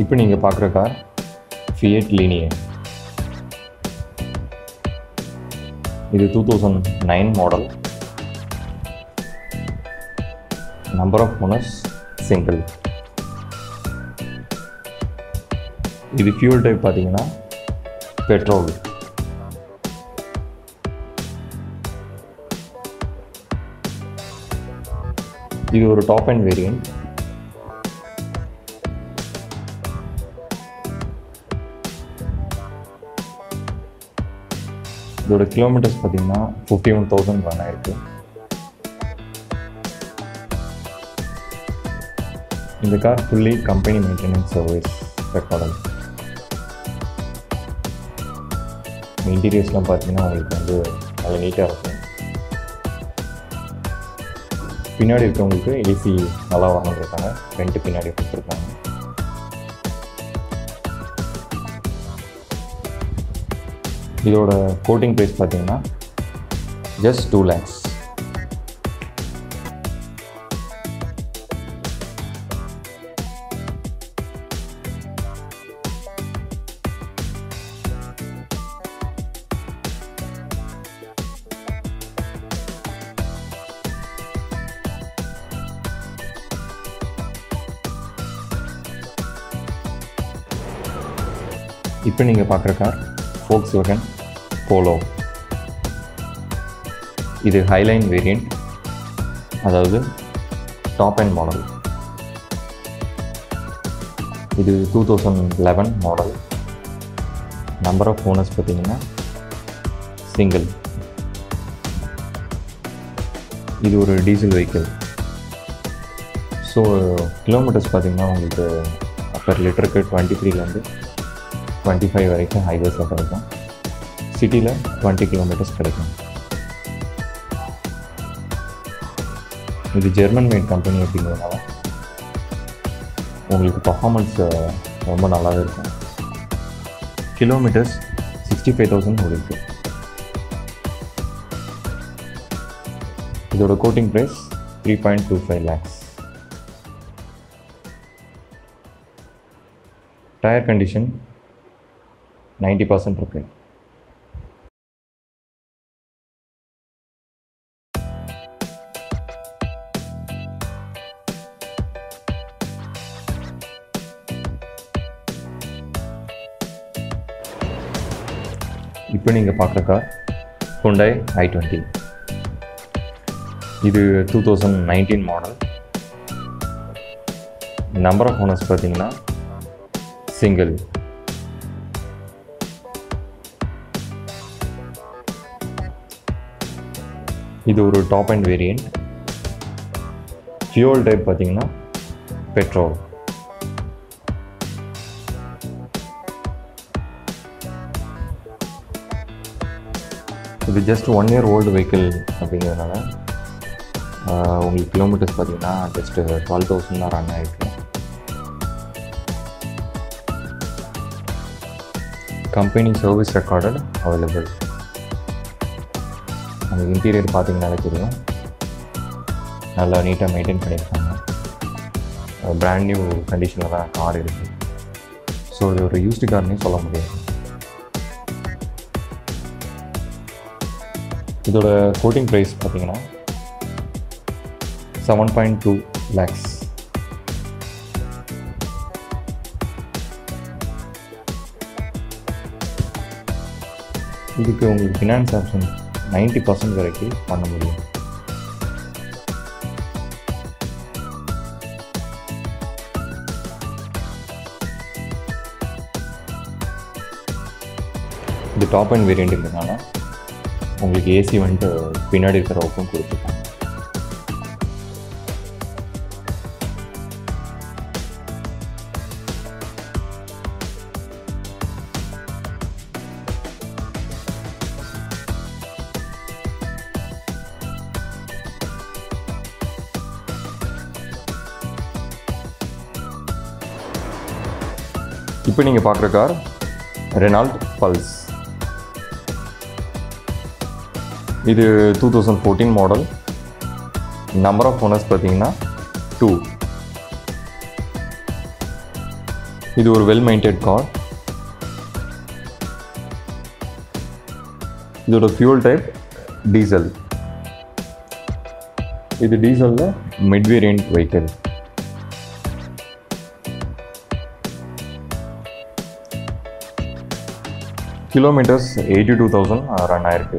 இப்போ நீங்கள் பார்க்குற கார் ஃபியட் லீனியே இது two thousand nine model number of owners single இது ஃபியூல் டைப் பார்த்தீங்கன்னா பெட்ரோல் இது ஒரு டாப் அண்ட் வேரியன்ட் இதோட கிலோமீட்டர்ஸ் பார்த்தீங்கன்னா ஃபிஃப்டி ஒன் தௌசண்ட் ரன் ஆயிருக்கு இந்த car fully company maintenance service ரெக்கார்டல் இன்டீரியர்ஸ்லாம் பார்த்தீங்கன்னா உங்களுக்கு வந்து நல்ல நீட்டாக இருக்கும் பின்னாடி இருக்கவங்களுக்கு ஏசி நல்லா வரணுன்றிருக்காங்க ரெண்டு பின்னாடி கொடுத்துருக்காங்க இதோட கோட்டிங் ப்ரைஸ் பார்த்தீங்கன்னா ஜஸ்ட் டூ லேக்ஸ் இப்போ நீங்கள் பார்க்குற கார் ஃபோக்ஸ் வேகன் போலோ இது ஹைலைன் வேரியண்ட் அதாவது டாப் அண்ட் மாடல் இது two thousand eleven model number of owners பார்த்தீங்கன்னா சிங்கிள் இது ஒரு டீசல் வெஹிக்கிள் ஸோ கிலோமீட்டர்ஸ் பார்த்தீங்கன்னா உங்களுக்கு பர் லிட்டருக்கு டுவெண்ட்டி த்ரீலேருந்து டுவெண்ட்டி ஃபைவ் வரைக்கும் ஹைவேஸில் கிடைக்கும் சிட்டியில் டுவெண்ட்டி கிலோமீட்டர்ஸ் கிடைக்கும் இது ஜெர்மன் மேட் கம்பெனி அப்படிங்கிறதுனால உங்களுக்கு பர்ஃபார்மன்ஸ் ரொம்ப நல்லாவே இருக்கும் கிலோமீட்டர்ஸ் சிக்ஸ்டி ஃபைவ் தௌசண்ட் ஓடிருக்கு இதோட quoting price three point two five lakhs tyre condition ninety percent இருக்குது இப்போ நீங்கள் பார்க்குற கார் ஹுண்டாய் ஐ டுவெண்ட்டி இது two thousand nineteen model number of owners பார்த்தீங்கன்னா சிங்கிள் இது ஒரு top end variant fuel type பார்த்தீங்கன்னா பெட்ரோல் இது just one year old vehicle அப்படிங்கிறதுனால ஆஹ், உங்களுக்கு கிலோமீட்டர்ஸ் பார்த்தீங்கன்னா ஜஸ்ட் டுவெல் தௌசண்ட் தான் ரன் ஆகிருக்கு கம்பெனி சர்வீஸ் ரெக்கார்டட் அவைலபிள் அந்த இன்டீரியர் பார்த்தீங்கனாலே தெரியும் நல்லா நீட்டாக மெயின்டைன் பண்ணியிருக்காங்க பிராண்ட் நியூ கண்டிஷனில் தான் கார் இருக்குது ஸோ இது ஒரு யூஸ்டு கார்னே சொல்ல முடியாது இதோட கோட்டிங் ப்ரைஸ் பார்த்தீங்கன்னா செவன் பாயிண்ட் டூ லேக்ஸ் இதுக்கு உங்களுக்கு ஃபினான்ஸ் ஆப்ஷன் 90% பர்சன்ட் வரைக்கும் பண்ண முடியும் இது டாப் அண்ட் வேரியண்ட்டுங்கிறதுனால உங்களுக்கு ஏசி வந்துட்டு பின்னாடி இருக்கிற ஒப்பும் கொடுத்துருக்காங்க இப்போ நீங்கள் பார்க்குற கார் ரெனால்ட் பல்ஸ் இது two thousand fourteen model number of owners பார்த்தீங்கன்னா டூ இது ஒரு வெல் மெயின்டைன் கார் இதோட ஃபியூல் டைப் டீசல் இது டீசலில் mid variant vehicle kilometres eighty two thousand run ஆயிருக்கு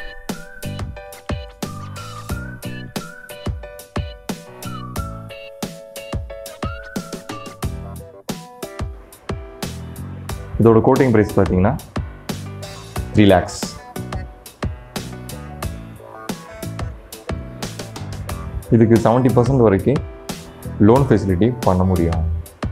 இதோட கோட்டிங் ப்ரைஸ் பார்த்தீங்கன்னா த்ரீ லேக்ஸ் இதுக்கு செவன்ட்டி பர்சன்ட் வரைக்கும் லோன் ஃபெசிலிட்டி பண்ண முடியும்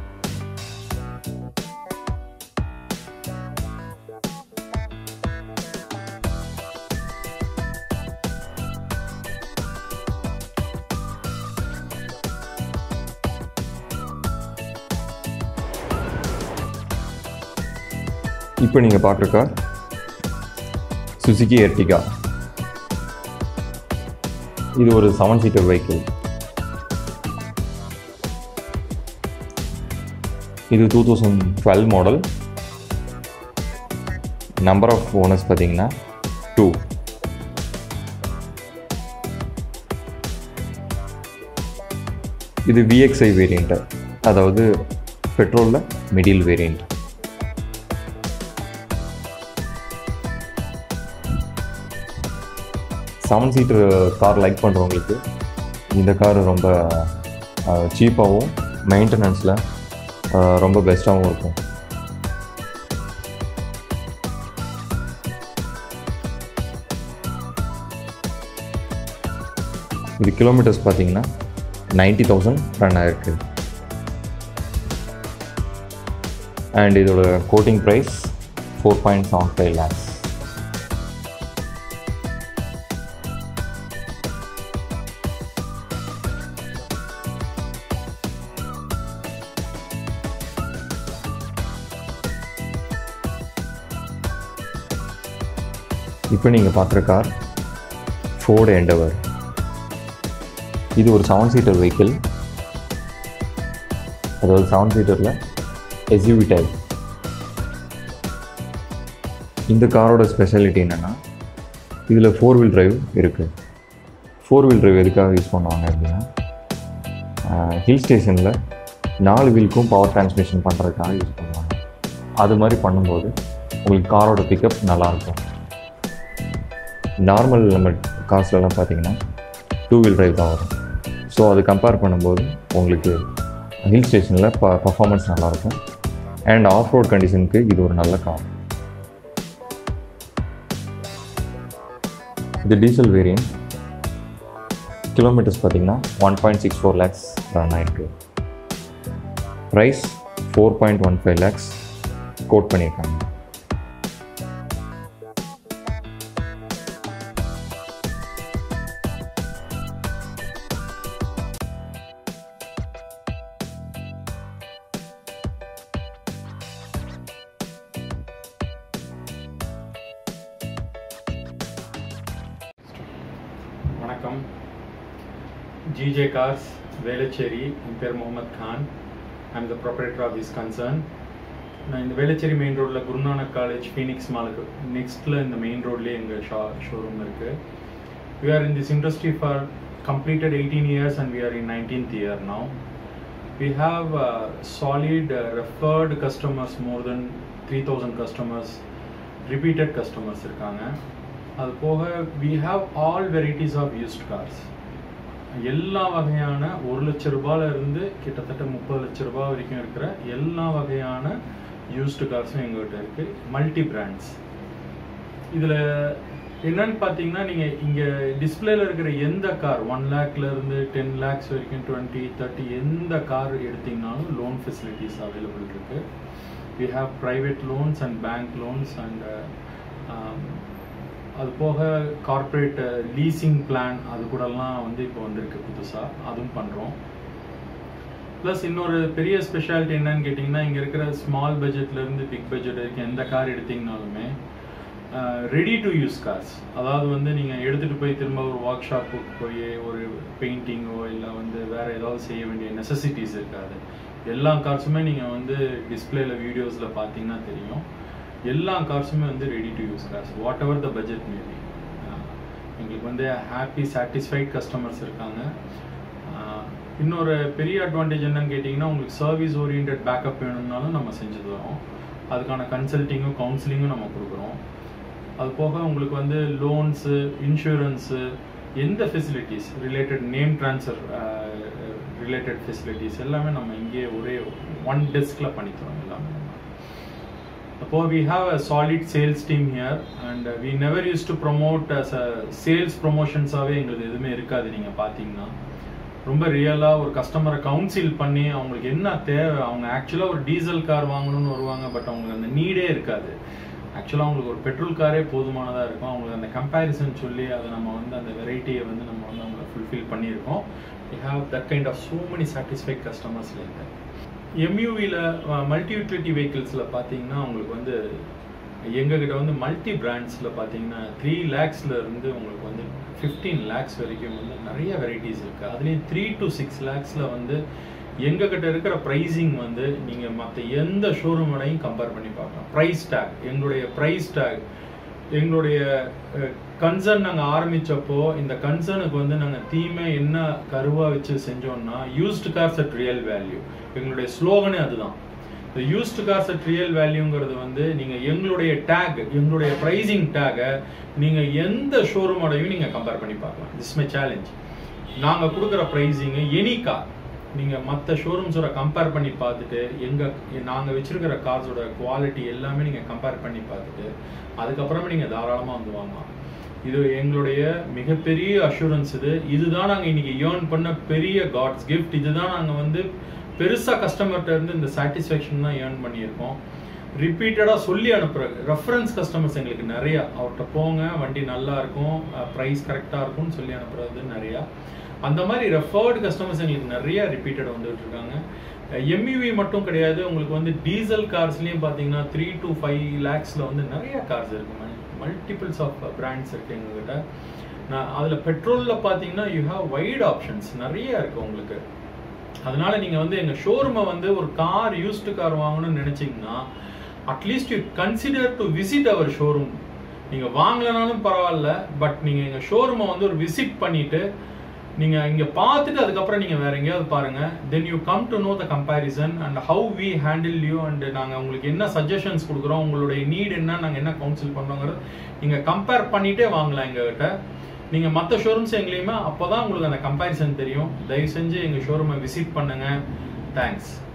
இப்போ நீங்கள் பார்க்குற கார் சுசுகி எர்டிகா இது ஒரு செவன் சீட்டர் வெஹிக்கிள் இது two thousand twelve model number of owners பார்த்தீங்கன்னா டூ இது விஎக்ஸ்ஐ வேரியண்ட்டு அதாவது பெட்ரோலில் middle variant seven seater car like பண்ணுறவங்களுக்கு இந்த கார் ரொம்ப சீப்பாகவும் மெயின்டெனன்ஸில் ரொம்ப பெஸ்ட்டாகவும் இருக்கும் இது கிலோமீட்டர்ஸ் பார்த்தீங்கன்னா நைன்டி தௌசண்ட் ரன் ஆயிருக்கு அண்ட் இதோட quoting price four point seven five lakhs இப்போ நீங்கள் பார்க்குற கார் ஃபோர்டு எண்டவர் இது ஒரு செவன் சீட்டர் வெஹிக்கிள் அதாவது செவன் சீட்டரில் எஸ்யூவி டைப் இந்த காரோட ஸ்பெஷாலிட்டி என்னென்னா இதில் ஃபோர் வீல் டிரைவ் இருக்குது ஃபோர் வீல் டிரைவ் எதுக்காக யூஸ் பண்ணுவாங்க அப்படின்னா ஹில் ஸ்டேஷனில் நாலு வீலுக்கும் பவர் டிரான்ஸ்மிஷன் பண்ணுறதுக்காக யூஸ் பண்ணுவாங்க அது மாதிரி பண்ணும்போது உங்களுக்கு காரோட பிக்கப் நல்லாயிருக்கும் நார்மல் நம்ம காஸ்ட்லலாம் பார்த்தீங்கன்னா டூ வீல் டிரைவ் தான் வரும் ஸோ அது கம்பேர் பண்ணும்போது உங்களுக்கு ஹில் ஸ்டேஷனில் ப பர்ஃபார்மன்ஸ் நல்லாயிருக்கும் அண்ட் ஆஃப் ரோட் கண்டிஷனுக்கு இது ஒரு நல்ல கார் இது டீசல் வேரியன்ட் கிலோமீட்டர்ஸ் பார்த்தீங்கன்னா one point six four lakhs run ஆயிருக்கு price four point one five lakhs quote பண்ணியிருக்காங்க வணக்கம் ஜிஜே கார்ஸ் வேளச்சேரி என் பேர் Mohammed Khan I'm the proprietor of this concern நான் இந்த வேளச்சேரி மெயின் ரோட்டில் குருநானக் காலேஜ் ஃபீனிக்ஸ் மாலுக்கு நெக்ஸ்ட்டில் இந்த மெயின் ரோட்லேயே எங்கள் ஷா ஷோரூம் இருக்குது we are in this industry for completed 18 years and we are in 19th year now. We have uh, solid uh, referred customers, more than 3000 customers, repeated customers இருக்காங்க அது போக we have all varieties of used cars எல்லா வகையான ஒரு லட்ச ரூபாயில இருந்து கிட்டத்தட்ட முப்பது லட்ச ரூபாய் வரைக்கும் இருக்கிற எல்லா வகையான யூஸ்டு கார்ஸும் எங்ககிட்ட இருக்கு மல்டி பிராண்ட்ஸ் இதில் என்னன்னு பார்த்தீங்கன்னா நீங்கள் இங்கே டிஸ்பிளேல இருக்கிற எந்த கார் ஒன் லேக்ல இருந்து டென் லேக்ஸ் வரைக்கும் டுவெண்ட்டி தேர்ட்டி எந்த கார் எடுத்தீங்கனாலும் லோன் ஃபெசிலிட்டிஸ் அவைலபிள் இருக்கு we have private loans and bank loans and அது போக கார்ப்பரேட் லீசிங் பிளான் அது கூடலாம் வந்து இப்போ வந்திருக்கு புதுசாக அதுவும் பண்ணுறோம் ப்ளஸ் இன்னொரு பெரிய ஸ்பெஷாலிட்டி என்னன்னு கேட்டிங்கன்னா இங்கே இருக்கிற ஸ்மால் பட்ஜெட்லேருந்து பிக் பட்ஜெட் வரைக்கும் எந்த கார் எடுத்தீங்கனாலுமே ரெடி டு யூஸ் கார்ஸ் அதாவது வந்து நீங்கள் எடுத்துகிட்டு போய் திரும்ப ஒரு ஒர்க் ஷாப்புக்கு போய் ஒரு பெயிண்டிங்கோ இல்லை வந்து வேறு ஏதாவது செய்ய வேண்டிய நெசசிட்டிஸ் இருக்காது எல்லா கார்ஸுமே நீங்கள் வந்து டிஸ்பிளேல வீடியோஸில் பார்த்தீங்கன்னா தெரியும் எல்லா கார்ஸுமே வந்து ready to use cars whatever the budget maybe எங்களுக்கு வந்து ஹாப்பி சாட்டிஸ்ஃபைட் கஸ்டமர்ஸ் இருக்காங்க ஆஹ் இன்னொரு பெரிய அட்வான்டேஜ் என்னன்னு கேட்டிங்கன்னா உங்களுக்கு சர்வீஸ் ஓரியன்ட் பேக்கப் வேணும்னாலும் நம்ம செஞ்சு தரோம் அதுக்கான கன்சல்ட்டிங்கும் கவுன்சிலிங்கும் நம்ம கொடுக்குறோம் அது போக உங்களுக்கு வந்து லோன்ஸு இன்சூரன்ஸு எந்த facilities related name transfer related facilities எல்லாமே நம்ம இங்கேயே ஒரே ஒன் டெஸ்கில் பண்ணித்தரோம் எல்லாமே நம்ம அப்போ we have a solid sales team here and we never use to promote us a sales ப்ரொமோஷன்ஸாகவே எங்களுக்கு எதுவுமே இருக்காது நீங்கள் பார்த்தீங்கன்னா ரொம்ப ரியலாக ஒரு கஸ்டமரை கவுன்சில் பண்ணி அவங்களுக்கு என்ன தேவை அவங்க ஆக்சுவலாக ஒரு டீசல் கார் வாங்கணும்னு வருவாங்க பட் அவங்களுக்கு அந்த நீடே இருக்காது ஆக்சுவலாக அவங்களுக்கு ஒரு பெட்ரோல் காரே போதுமானதாக இருக்கும் அவங்களுக்கு அந்த கம்பேரிசன் சொல்லி அதை நம்ம வந்து அந்த வெரைட்டியை வந்து நம்ம வந்து அவங்களை ஃபுல்ஃபில் பண்ணியிருக்கோம் we have that kind of so many satisfied customers like எம்யூவியில் மல்டி யூட்டிலிட்டி வெஹிக்கிள்ஸில் பார்த்தீங்கன்னா உங்களுக்கு வந்து எங்ககிட்ட வந்து மல்டி பிராண்ட்ஸில் பார்த்தீங்கன்னா த்ரீ லேக்ஸில் இருந்து உங்களுக்கு வந்து ஃபிஃப்டீன் லேக்ஸ் வரைக்கும் வந்து நிறைய வெரைட்டிஸ் இருக்குது அதுலேயும் த்ரீ டு சிக்ஸ் லேக்ஸில் வந்து எங்ககிட்ட இருக்கிற ப்ரைஸிங் வந்து நீங்கள் மற்ற எந்த ஷோரூமோடையும் கம்பேர் பண்ணி பார்க்கலாம் ப்ரைஸ் டேக் எங்களுடைய ப்ரைஸ் டேக் எங்களுடைய கன்சர்ன் நாங்கள் ஆரம்பித்தப்போ இந்த கன்சர்னுக்கு வந்து நாங்கள் தீமை என்ன கருவாக வச்சு செஞ்சோம்னா used cars at real value எங்களுடைய ஸ்லோகனே அதுதான் இந்த யூஸ்டு கார்ஸ் அட் ரியல் வேல்யூங்கிறது வந்து நீங்கள் எங்களுடைய டேக் எங்களுடைய ப்ரைஸிங் டேகை நீங்கள் எந்த ஷோரூமோடையும் நீங்கள் கம்பேர் பண்ணி பார்க்கலாம் திஸ் மை சேலஞ்ச் நாங்கள் கொடுக்குற ப்ரைஸிங்கு எனி கார் நீங்கள் மற்ற ஷோரூம்ஸோட கம்பேர் பண்ணி பார்த்துட்டு எங்கள் நாங்கள் வச்சுருக்கிற கார்ஸோட குவாலிட்டி எல்லாமே நீங்கள் கம்பேர் பண்ணி பார்த்துட்டு அதுக்கப்புறமே நீங்கள் தாராளமாக வந்து வாங்கலாம் இது எங்களுடைய மிகப்பெரிய அஷூரன்ஸ் இது இதுதான் நாங்கள் இன்னைக்கு ஏர்ன் பண்ண பெரிய காட்ஸ் கிஃப்ட் இதுதான் நாங்கள் வந்து பெருசாக கஸ்டமர்கிட்ட இருந்து இந்த சாட்டிஸ்ஃபேக்ஷன் தான் ஏர்ன் பண்ணியிருக்கோம் ரிப்பீட்டடாக சொல்லி அனுப்புகிற ரெஃபரன்ஸ் கஸ்டமர்ஸ் எங்களுக்கு நிறையா அவர்கிட்ட போங்க வண்டி நல்லா இருக்கும் ப்ரைஸ் கரெக்டாக இருக்கும்னு சொல்லி அனுப்புறது நிறையா அந்த மாதிரி ரெஃபர்டு கஸ்டமர்ஸ் எங்களுக்கு நிறைய ரிப்பீட்டட் வந்துட்டு இருக்காங்க எம்யூவி மட்டும் கிடையாது உங்களுக்கு வந்து டீசல் கார்ஸ்லேயும் பார்த்தீங்கன்னா த்ரீ டு ஃபைவ் லேக்ஸில் வந்து நிறைய கார்ஸ் இருக்கு மல்டிபிள்ஸ் ஆஃப் பிராண்ட்ஸ் இருக்கு எங்ககிட்ட நான் அதில் பெட்ரோலில் பார்த்தீங்கன்னா யூ ஹாவ் வைட் ஆப்ஷன்ஸ் நிறைய இருக்கு உங்களுக்கு அதனால நீங்கள் வந்து எங்கள் ஷோரூமை வந்து ஒரு கார் யூஸ்டு கார் வாங்கணும்னு நினச்சிங்கன்னா at least you consider to visit our showroom நீங்கள் வாங்கலனாலும் பரவாயில்ல பட் நீங்கள் எங்கள் ஷோரூமை வந்து ஒரு விசிட் பண்ணிட்டு நீங்கள் இங்கே பார்த்துட்டு அதுக்கப்புறம் நீங்கள் வேற எங்கேயாவது பாருங்க then you come to know the comparison and how we handle you and நாங்கள் உங்களுக்கு என்ன சஜஷன்ஸ் கொடுக்குறோம் உங்களுடைய நீட் என்ன நாங்கள் என்ன கவுன்சில் பண்ணுறோங்கிறது நீங்கள் கம்பேர் பண்ணிட்டே வாங்கலாம் எங்ககிட்ட நீங்கள் மற்ற ஷோரூம்ஸ் எங்கேயுமே அப்போ தான் உங்களுக்கு அந்த கம்பேரிசன் தெரியும் தயவு செஞ்சு எங்கள் ஷோரூமை விசிட் பண்ணுங்கள் தேங்க்ஸ்